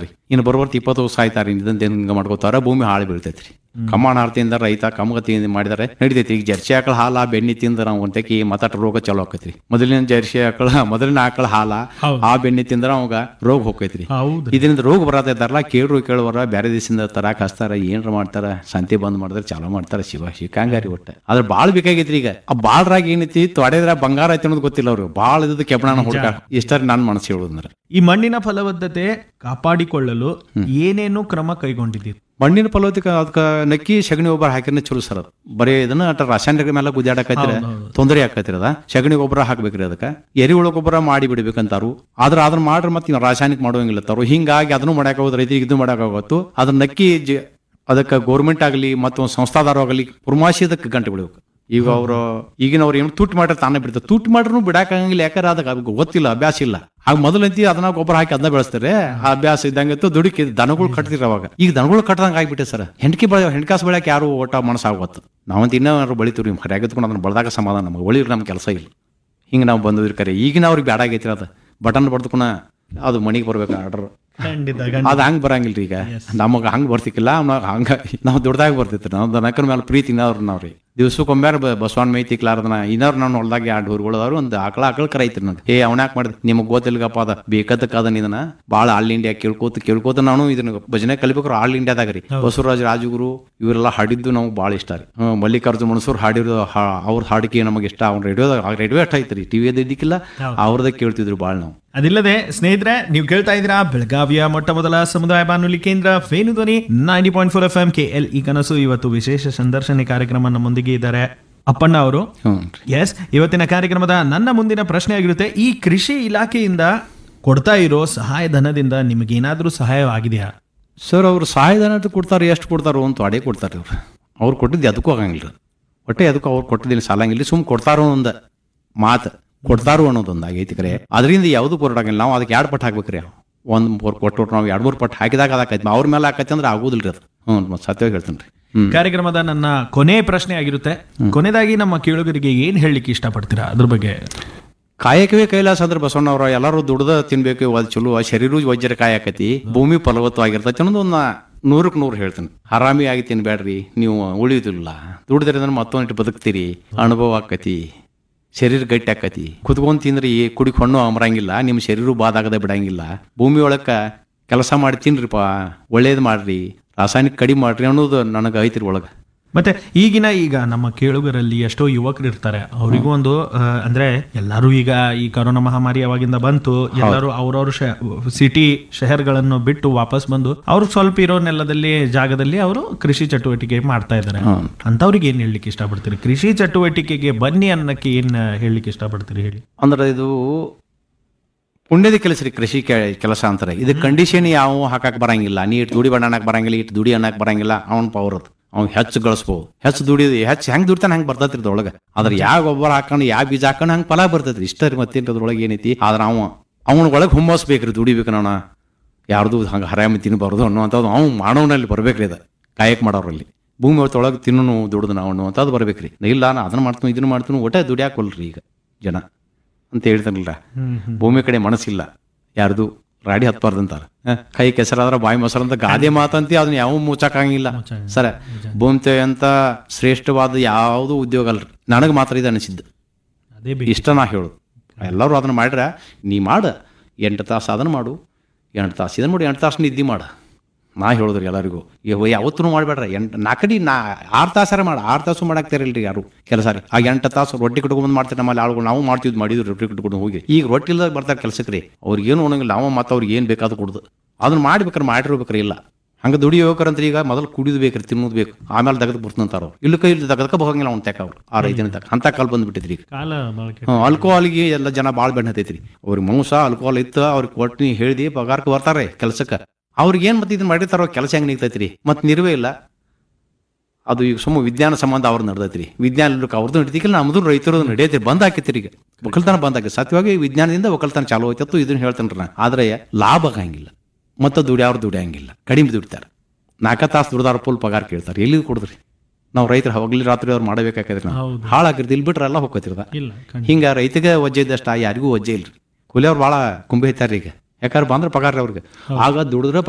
ಹೋಗ್ತಾರ್ರಿ ಇನ್ನು ಬರುವರ್ತಿ ಇಪ್ಪತ್ತು ವರ್ಷ ಆಯ್ತಾರ ಇದಂತ ಹಿಂಗ ಮಾಡ್ಕೋತಾರ ಭೂಮಿ ಹಾಳು ಬೀಳ್ತೈತ್ರಿ ಕಮ್ಮಾಣ ಆರ್ತಿಯಿಂದ ರೈತ ಕಮ್ಮಗತಿಯಿಂದ ಮಾಡಿದಾರೆ ನಡಿತೈತಿ ಈಗ ಜರ್ಸಿ ಆಕಳ ಹಾಲ ಬೆಣ್ಣೆ ತಿಂದ್ರ ನಾವು ಒಂತಕಿ ಮತ್ತಾಟ ರೋಗ ಚಲೋ ಆಕೈತ್ರಿ ಮೊದಲಿನ ಜರ್ಸಿ ಆಕಳ ಮೊದಲಿನ ಆಕಳ ಹಾಲ ಹೌದು. ಆ ಬೆಣ್ಣೆ ತಿಂದ್ರ ಅವಾಗ ರೋಗ ಹೋಗೈತ್ರಿ ಹೌದು ಇದರಿಂದ ರೋಗ ಬರತ್ತಿದ್ದಾರಲ್ಲ ಕೇಳ್ರು ಕೇಳುವರ ಬೇರೆ ದೇಶದಿಂದ ತರಾಕ್ ಹಚ್ತಾರ ಏನ್ರ ಮಾಡ್ತಾರ ಸಂತೆ ಬಂದ್ ಮಾಡಿದ್ರೆ ಚಾಲೋ ಮಾಡ್ತಾರ ಶಿವ ಶಿಕಾಂಗಾರಿ ಒಟ್ಟ ಅದ್ರ ಬಾಳ್ ಬೇಕಾಗೈತ್ರಿ ಈಗ ಆ ಬಾಳ್ರಾಗ ಏನೈತಿ ತೊಡೆದ್ರ ಬಂಗಾರ ಐತಿ ಅನ್ನೋದು ಗೊತ್ತಿಲ್ಲ ಅವ್ರು ಬಾಳ ಇದ್ದು ಕೆಬ್ಬಣ ಹುಡುಕ ಇಷ್ಟಾರಿ ನನ್ ಮನಸ್ಸು ಹೇಳುದಂದ್ರ ಈ ಮಣ್ಣಿನ ಫಲವತ್ತತೆ ಕಾಪಾಡಿಕೊಳ್ಳಲು ಏನೇನು ಕ್ರಮ ಕೈಗೊಂಡಿದ್ದೀರಿ ಮಣ್ಣಿನ ಫಲವತ್ತಿಕ ಅದಕ್ಕೆ ನಕ್ಕಿ ಸಗಣಿ ಗೊಬ್ಬರ ಹಾಕಿದ್ರೆ ಚಲೋ ಸರ್ ಅದು ಬರೀ ಇದನ್ನ ಅಟ ರಾಸಾಯನಿಕ ಮೇಲೆ ಗುದ್ದಾಡಕತ್ತಿರ ತೊಂದರೆ ಆಕೈತಿರ ಅದ ಸಗಣಿ ಗೊಬ್ಬರ ಹಾಕ್ಬೇಕ್ರಿ ಅದಕ್ಕೆ ಎರಿಹುಳ ಗೊಬ್ಬರ ಮಾಡಿ ಬಿಡ್ಬೇಕಂತಾರು ಆದ್ರ ಅದನ್ನ ಮಾಡ್ರೆ ಮತ್ತೆ ಇವ್ ರಾಸಾಯನಿಕ ಮಾಡುವಂಗಿಲ್ಲ ತಾರು ಹಿಂಗಾಗಿ ಅದನ್ನು ಮಾಡಕ್ ಹೋದ್ ರೈತರಿಗೆ ಇದು ಮಾಡಕ್ ಹೋಗತ್ತು ಅದನ್ನ ನಕ್ಕಿ ಜ- ಅದಕ್ಕೆ ಗೌರ್ಮೆಂಟ್ ಆಗಲಿ ಮತ್ತು ಒಂದು ಸಂಸ್ಥಾದಾರ ಆಗಲಿ ಪುರ್ಮಾಸಿ ಅದಕ್ಕೆ ಗಂಟೆ ಬಿಡ್ಬೇಕು ಈಗ ಅವರು ಈಗಿನವ್ರು ಏನು ತುಟ್ಟು ಮಾಡ್ರೆ ತಾನೇ ಬಿಡ್ತಾರೆ ತುಟ್ಟು ಮಾಡ್ರು ಬಿಡಾಕಂಗಿಲ್ಲ ಯಾಕಂದ್ರೆ ಅದಕ್ಕೆ ಅವ್ರಿಗೆ ಗೊತ್ತಿಲ್ಲ ಅಭ್ಯಾಸ ಇಲ್ಲ ಆಗ ಮೊದಲಂತಿ ಅದನ್ನ ಗೊಬ್ಬರ ಹಾಕಿ ಅದನ್ನ ಬೆಳೆಸ್ತಾರೆ ಆ ಅಭ್ಯಾಸ ಇದ್ದಂಗೆ ದುಡುಕಿ ದನಗಳು ಕಟ್ತಿರ ಅವಾಗ ಈಗ ದನಗಳು ಕಟ್ಟದಂಗೆ ಆಗ್ಬಿಟ್ಟೆ ಸರ್ ಹೆಂಡಕಿ ಬಳ ಹೆಣ್ಕಾಸು ಬೆಳಕ್ಕೆ ಯಾರು ಓಟ ಮನಸ್ಸಾಗತ್ತು ನಾವಂತ ಇನ್ನೂ ಬಳಿತೀವಿ ಹರಿಯಾಗತ್ಕೊಂಡು ಅದನ್ನ ಬಳದಾಗ ಸಮಾಧಾನ ನಮಗೆ ಒಳ್ಳೆ ನಮ್ಮ ಕೆಲಸ ಇಲ್ಲ ಹಿಂಗೆ ನಾವು ಬಂದಿದ್ರಿ ಕರೆ ಈಗಿನ ಅವ್ರಿಗೆ ಬ್ಯಾಡ ಆಗೈತ್ರಿ ಅದು ಬಟನ್ ಬಡ್ದುಕೊಣ ಅದು ಮನೆಗೆ ಬರ್ಬೇಕು ಆರ್ಡರ್ ಖಂಡಿತ ಅದು ಹಂಗೆ ಬರಂಗಿಲ್ರಿ ಈಗ ನಮಗೆ ಹಂಗೆ ಬರ್ತಿಕ್ಕಿಲ್ಲ ಹಂಗ ನಾವು ದುಡ್ದಾಗ ಬರ್ತಿತ್ತು ನಾವು ದನಕರ ಮೇಲೆ ಪ್ರೀತಿ ಇನ್ನವ್ರು ನಾವ್ರಿ ದಿವ್ಸಕ್ಕೊಮ್ಮೆ ಬಸವಣ್ಣ ಮೇಯ್ತಿ ಕ್ಲಾರ್ದನ ಇನ್ನವ್ರು ನಾನು ಹೊಲ್ದಾಗ ಎರಡು ಊರುಗಳು ಅದಾರು ಒಂದು ಆಕಳ ಆಕಳ ಕರ ಐತ್ರಿ ನಂಗೆ ಏ ಅವನ್ಯಾಕ್ ಮಾಡಿದ್ ನಿಮಗೆ ಗೊತ್ತಿಲ್ಗಪ್ಪ ಅದ ಬೇಕದಕ್ಕೆ ಅದನ್ನ ಇದನ್ನ ಭಾಳ ಆಲ್ ಇಂಡಿಯಾ ಕೇಳ್ಕೋತ ಕೇಳ್ಕೋತ ನಾನು ಇದನ್ನ ಭಜನೆ ಕಲಿಬೇಕು ಆಲ್ ಇಂಡಿಯಾದಾಗ ರೀ ಬಸವರಾಜ್ ರಾಜಗುರು ಇವರೆಲ್ಲ ಹಾಡಿದ್ದು ನಮ್ಗೆ ಭಾಳ ಇಷ್ಟ ರೀ ಹ್ಮ್, ಮಲ್ಲಿಕಾರ್ಜುನ ಮಣಸೂರ್ ಹಾಡಿರೋ ಹಾ- ಅವ್ರ ಹಾಡಿಕೆ ನಮಗೆ ಇಷ್ಟ ಅವ್ನ ರೇಡಿಯೋದಾಗ ರೇಡಿಯೋ ಅಷ್ಟ ಐತ್ರಿ ಟಿವಿ ಇದ್ದಿಕ್ಕಿಲ್ಲ ಅವ್ರದಾಗ ಕೇಳ್ತಿದ್ರು ಭಾಳ ನಾವು ಅದಿಲ್ಲದೆ ಸ್ನೇಹಿತರೆ ನೀವು ಕೇಳ್ತಾ ಇದ್ದೀರಾ ಬೆಳಗಾವಿಯ ಮೊಟ್ಟ ಮೊದಲ ಸಮುದಾಯ ಬಾನುಲಿ ಕೇಂದ್ರ Venudhwani ninety point four F M K L E ಕನಸು ಇವತ್ತು ವಿಶೇಷ ಸಂದರ್ಶನ ಕಾರ್ಯಕ್ರಮ ನಮ್ಮೊಂದಿಗೆ ಇದ್ದಾರೆ ಅಪ್ಪಣ್ಣ ಅವರು ಹ್ಞೂ ಎಸ್ ಇವತ್ತಿನ ಕಾರ್ಯಕ್ರಮದ ನನ್ನ ಮುಂದಿನ ಪ್ರಶ್ನೆ ಆಗಿರುತ್ತೆ ಈ ಕೃಷಿ ಇಲಾಖೆಯಿಂದ ಕೊಡ್ತಾ ಇರೋ ಸಹಾಯಧನದಿಂದ ನಿಮಗೇನಾದ್ರೂ ಸಹಾಯವಾಗಿದೆಯಾ ಸರ್ ಅವ್ರು ಸಹಾಯಧನ ಅಂತ ಕೊಡ್ತಾರೆ ಎಷ್ಟು ಕೊಡ್ತಾರೋ ಅಂತ ಅಡೇ ಕೊಡ್ತಾರೆ ಅವ್ರು ಅವ್ರು ಕೊಟ್ಟಿದ್ದು ಅದಕ್ಕೂ ಆಗಂಗಿಲ್ಲ ಒಟ್ಟೆ ಅದಕ್ಕೂ ಅವ್ರು ಕೊಟ್ಟಿದ್ದಿಲ್ಲ ಸಾಲಂಗಿಲ್ಲ ಸುಮ್ ಕೊಡ್ತಾರೋ ಒಂದು ಮಾತು ಕೊಡ್ತಾರೋ ಅನ್ನೋದೊಂದು ಆಗೈತಿ ಕರೆ ಅದರಿಂದ ಯಾವುದು ಕೊರಡಾಗಿಲ್ಲ ನಾವು ಅದಕ್ಕೆ ಎರಡು ಪಟ್ಟು ಹಾಕ್ಬೇಕ್ರಿ ಒಂದು ಮೂರು ಕೊಟ್ಟು ನಾವು ಎರಡು ಮೂರು ಪಟ್ಟು ಹಾಕಿದಾಗ ಅದಾಕೈತಿ ಅವ್ರ ಮೇಲೆ ಹಾಕೈತಿ ಅಂದ್ರೆ ಆಗೋದಿಲ್ಲ ರೀ ಅದು ಹ್ಞೂ ಮತ್ತೆ ಸತ್ಯವಾಗಿ ಹೇಳ್ತೀನಿ ರೀ ಹ್ಞೂ ಕಾರ್ಯಕ್ರಮದ ನನ್ನ ಕೊನೆ ಪ್ರಶ್ನೆ ಆಗಿರುತ್ತೆ ಕೊನೆದಾಗಿ ನಮ್ಮ ಕೇಳುಗರಿಗೆ ಏನ್ ಹೇಳಲಿಕ್ಕೆ ಇಷ್ಟಪಡ್ತೀರಾ ಅದ್ರ ಬಗ್ಗೆ ಕಾಯಕವೇ ಕೈಲಾಸ ಅಂದ್ರೆ ಬಸವಣ್ಣವ್ರ ಎಲ್ಲರೂ ದುಡ್ದ ತಿನ್ಬೇಕು ಅದು ಚಲೋ ಶರೀರ ವಜ್ರ ಕಾಯಕತಿ ಭೂಮಿ ಫಲವತ್ತವಾಗಿರ್ತೈತಿ ಅನ್ನೋದು ಒಂದು ನೂರಕ್ಕೆ ನೂರು ಹೇಳ್ತೀನಿ ಹರಾಮಿ ಆಗಿ ತಿನ್ಬೇಡ್ರಿ ನೀವು ಉಳಿಯುದಿಲ್ಲ ದುಡ್ದ್ರಿಂದ ಮತ್ತೊಂದಿಟ್ಟು ಬದುಕ್ತೀರಿ ಅನುಭವ ಆಕತಿ ಶರೀರ ಗಟ್ಟಿ ಆಕತಿ ಕುತ್ಕೊಂಡ್ ತಿಂದ್ರಿ ಕುಡಿಕ್ ಹಣ್ಣು ಅಮರಂಗಿಲ್ಲ ನಿಮ್ಮ ಶರೀರ ಬಾದಾಗದೆ ಬಿಡಂಗಿಲ್ಲ ಭೂಮಿ ಒಳಕ ಕೆಲಸ ಮಾಡಿ ತಿನ್ರಿಪ್ಪ ಒಳ್ಳೇದು ಮಾಡ್ರಿ ರಾಸಾಯನಿಕ ಕಡಿಮೆ ಮಾಡ್ರಿ ಅನ್ನೋದು ನನಗೆ ಐತ್ರಿ ಒಳಗೆ ಮತ್ತೆ ಈಗಿನ ಈಗ ನಮ್ಮ ಕೇಳುಗರಲ್ಲಿ ಎಷ್ಟೋ ಯುವಕರು ಇರ್ತಾರೆ ಅವರಿಗೂ ಒಂದು ಆ, ಅಂದ್ರೆ ಎಲ್ಲರೂ ಈಗ ಈ ಕರೋನಾ ಮಹಾಮಾರಿ ಅವಾಗಿಂದ ಬಂತು ಎಲ್ಲರೂ ಅವ್ರವ್ರ ಸಿಟಿ ಶಹರ್ಗಳನ್ನು ಬಿಟ್ಟು ವಾಪಸ್ ಬಂದು ಅವ್ರು ಸ್ವಲ್ಪ ಇರೋ ನೆಲದಲ್ಲಿ ಜಾಗದಲ್ಲಿ ಅವರು ಕೃಷಿ ಚಟುವಟಿಕೆ ಮಾಡ್ತಾ ಇದ್ದಾರೆ ಅಂತವ್ರಿಗೆ ಏನ್ ಹೇಳಲಿಕ್ಕೆ ಇಷ್ಟಪಡ್ತೀರಿ ಕೃಷಿ ಚಟುವಟಿಕೆಗೆ ಬನ್ನಿ ಅನ್ನಕ್ಕೆ ಏನ್ ಹೇಳಲಿಕ್ಕೆ ಇಷ್ಟಪಡ್ತೀರಿ ಹೇಳಿ ಅಂದ್ರೆ ಇದು ಪುಣ್ಯದ ಕೆಲಸ ರೀ ಕೃಷಿ ಕೆ- ಕೆಲಸ ಅಂತಾರೆ ಇದು ಕಂಡೀಷನ್ ಯಾವ ಹಾಕಕ್ ಬರಂಗಿಲ್ಲ ನೀ ಇಟ್ಟು ದುಡಿ ಬಣ್ಣ ಅನ್ನಕ್ ಬರಂಗಿಲ್ಲ ಇಟ್ಟು ದುಡಿ ಅನ್ನಕ್ ಬರಂಗಿಲ್ಲ ಅವ್ನ ಪವರ್ ಅದು ಅವ್ನು ಹೆಚ್ಚು ಗಳಿಸ್ಬೋದು ಹೆಚ್ಚು ದುಡಿ ಹೆಚ್ಚು ಹೆಂಗ್ ದುಡಿತಾನೆ ಹಂಗೆ ಬರ್ತೈತ್ರಿ ಅದ್ರೊಳಗೆ ಆದ್ರೆ ಯಾವ ಗೊಬ್ಬರ ಹಾಕೊಂಡು ಯಾವ ಬೀಜ ಹಾಕೊಂಡು ಹಂಗೆ ಫಲ ಬರ್ತೈತ್ರಿ ಇಷ್ಟ ರೀ ಮತ್ತೇನು ಅದ್ರೊಳಗೆ ಏನೈತಿ ಆದ್ರೆ ಅವ ಅವನ ಒಳಗೆ ಹುಮ್ಮಸ್ ಬೇಕ್ರಿ ದುಡಿಬೇಕು ನಾವು ಯಾರ್ದು ಹಂಗೆ ಹರಾಮಿ ತಿನ್ನಬಾರ್ದು ಅನ್ನುವಂಥದ್ದು ಅವ್ನು ಮಾಡೋನಲ್ಲಿ ಬರ್ಬೇಕ್ರಿ ಅದು ಕಾಯಕ್ ಮಾಡೋರಲ್ಲಿ ಭೂಮಿ ಹೊತ್ತೊಳಗೆ ತಿನ್ನು ದುಡ್ದು ನಾವು ಅನ್ನುವಂಥದ್ದು ಬರ್ಬೇಕ್ರಿ ಇಲ್ಲ ನಾ ಅದನ್ನ ಮಾಡ್ತೀನಿ ಇದನ್ನ ಮಾಡ್ತೀನಿ ಒಟ್ಟೆ ದುಡಿಯಾಕೊಲ್ರಿ ಈಗ ಜನ ಅಂತ ಹೇಳ್ತಾರಲ್ಲ ಭೂಮಿ ಕಡೆ ಮನಸ್ಸಿಲ್ಲ ಯಾರ್ದು ರಾಡಿ ಹತ್ಬಾರ್ದು ಅಂತಾರ ಹ? ಕೈ ಕೆಸರಾದ್ರ ಬಾಯಿ ಮೊಸರು ಅಂತ ಗಾದೆ ಮಾತಂತಿ ಅದನ್ನ ಯಾವ ಮುಚ್ಚಾಕಂಗಿಲ್ಲ ಸರ ಭೂಮಿ ಅಂತ ಶ್ರೇಷ್ಠವಾದ ಯಾವುದು ಉದ್ಯೋಗ ಅಲ್ರಿ ನನಗೆ ಮಾತ್ರ ಇದು ಅನಿಸಿದ್ದು ಅದೇ ಇಷ್ಟ ನಾ ಹೇಳೋದು ಎಲ್ಲರೂ ಅದನ್ನ ಮಾಡ್ರ ನೀ ಮಾಡ ಎಂಟು ತಾಸು ಅದನ್ನ ಮಾಡು ಎಂಟು ತಾಸು ಇದನ್ನ ಮಾಡಿ ಎಂಟು ತಾಸು ನಿದ್ದೆ ಮಾಡ ನಾ ಹೇಳೋದ್ರಿ ಎಲ್ಲರಿಗೂ ಇವ ಯಾವತ್ತೂ ಮಾಡಬೇಡ್ರ ಎಂಟು ನಾಲ್ಕಡಿ ನಾ ಆರು ತಾಸಾರ ಮಾಡ ಆರು ತಾಸು ಮಾಡಾಕ್ತಾರಿಲ್ರಿ ಯಾರು ಕೆಲಸ ರೀ ಆ ಎಂಟು ತಾಸು ರೊಟ್ಟಿ ಕಟ್ಕೊಂಡ್ ಮಾಡ್ತಾರೆ ನಮ್ಮಲ್ಲಿ ಆಳುಗಳು ನಾವು ಮಾಡ್ತಿದ್ವಿ ಮಾಡಿದ್ವಿ ರೊಟ್ಟಿ ಕಟ್ಕೊಂಡು ಹೋಗಿ ಈಗ ರೊಟ್ಟಿ ಇಲ್ದಾಗ ಬರ್ತಾರೆ ಕೆಲಸಕ್ಕೆ ರೀ ಅವ್ರಿಗೆ ಏನು ಉಣಂಗಿಲ್ಲ ನಾವು ಮತ್ತೆ ಅವ್ರಿಗೆ ಏನು ಬೇಕಾದ್ರೂ ಕೊಡುದು ಅದನ್ನ ಮಾಡ್ಬೇಕಾರೆ ಮಾಡಿರ್ಬೇಕ್ರಿ ಇಲ್ಲ ಹಂಗೆ ದುಡಿಯೋಕರಂತ ಈಗ ಮೊದಲು ಕುಡಿದು ಬೇಕ್ರಿ ತಿನ್ನೋದು ಬೇಕು ಆಮೇಲೆ ತೆಗೆದು ಬರ್ತಾರ ಇಲ್ಲ ಕೈ ಇಲ್ಲಿ ತೆಗೆದಕ್ಕೆ ಹೋಗಂಗಿಲ್ಲ ಅವ್ನು ತೆಕ್ಕ ಅವ್ರು ಆ ರೈತನ ತಕ್ಕ ಅಂತ ಕಾಲ್ ಬಂದ್ಬಿಟ್ಟಿದ್ರಿ ಈಗ ಕಾಲ ಬಳಕೆ ಹ್ಮ್, ಆಲ್ಕೋಹಾಲ್ಗೆ ಎಲ್ಲ ಜನ ಭಾಳ ಬೆಣ್ಣ ಹತ್ತೈತ್ರಿ ಅವ್ರಿಗೆ ಮಾಂಸ ಆಲ್ಕೋಹಾಲ್ ಇತ್ತು ಅವ್ರಿಗೆ ಕೊಟ್ಟು ಹೇಳ್ದಿ ಪಗಾರಕ್ಕೆ ಬರ್ತಾರೆ ಕೆಲ್ಸಕ್ಕೆ ಅವ್ರಿಗೆ ಏನು ಮತ್ತೆ ಇದನ್ನ ಮಾಡಿರ್ತಾರೋ ಕೆಲಸ ಹೆಂಗೆ ನಿಗ್ತೈತ್ರಿ ಮತ್ತೆ ನಿರ್ವೇ ಇಲ್ಲ ಅದು ಈಗ ಸುಮ್ಮ ವಿಜ್ಞಾನ ಸಂಬಂಧ ಅವ್ರು ನಡೆದೈತ್ರಿ ವಿಜ್ಞಾನ ಇಲ್ಲಕ್ಕೆ ಅವ್ರದ್ದು ನಡೀತಿಲ್ಲ ನಮ್ದು ರೈತರು ನಡೆಯೈತಿ ಬಂದ್ ಹಾಕೈತ್ರಿ ಈಗ ಒಕ್ಕಲ್ತನ ಬಂದ್ ಹಾಕಿ ಸತ್ಯವಾಗಿ ವಿಜ್ಞಾನದಿಂದ ಒಕ್ಕಲ್ತನ ಚಾಲು ಹೋಯ್ತತ್ತು ಇದನ್ನ ಹೇಳ್ತಾನ್ರಿ ನಾ ಆದ್ರೆ ಲಾಭ ಆಗಂಗಿಲ್ಲ ಮತ್ತೆ ದುಡಿಯವ್ರು ದುಡಿಯಂಗಿಲ್ಲ ಕಡಿಮೆ ದುಡಿತಾರೆ ನಾಲ್ಕ ತಾಸು ದುಡ್ದಾರ ಫುಲ್ ಪಗಾರ ಕೇಳ್ತಾರೆ ಎಲ್ಲಿ ಕೊಡಿದ್ರಿ ನಾವು ರೈತರು ಹಗಲಿ ರಾತ್ರಿ ಅವ್ರು ಮಾಡಬೇಕಾಕೈತ್ರಿ ನಾವು ಹೌದು. ಹಾಳಾಗಿರ್ತಿ ಇಲ್ಲಿ ಬಿಟ್ರೆ ಎಲ್ಲ ಹೋಗ್ತಿರದ ಇಲ್ಲ ಖಂಡಿತ. ಹಿಂಗ ರೈತಗೆ ವಜ್ಜೆ ಇದ್ದಷ್ಟ ಯಾರಿಗೂ ವಜ್ಜೆ ಇಲ್ರಿ ಕೂಲಿಯವ್ರು ಭಾಳ ಕುಂಬಿ ಐತಾರ್ರಿ ಈಗ ಯಾಕಂದ್ರೆ ಬಂದ್ರೆ ಪಗಾರ ಅವ್ರಿಗೆ ಆಗ ದುಡಿದ್ರೆ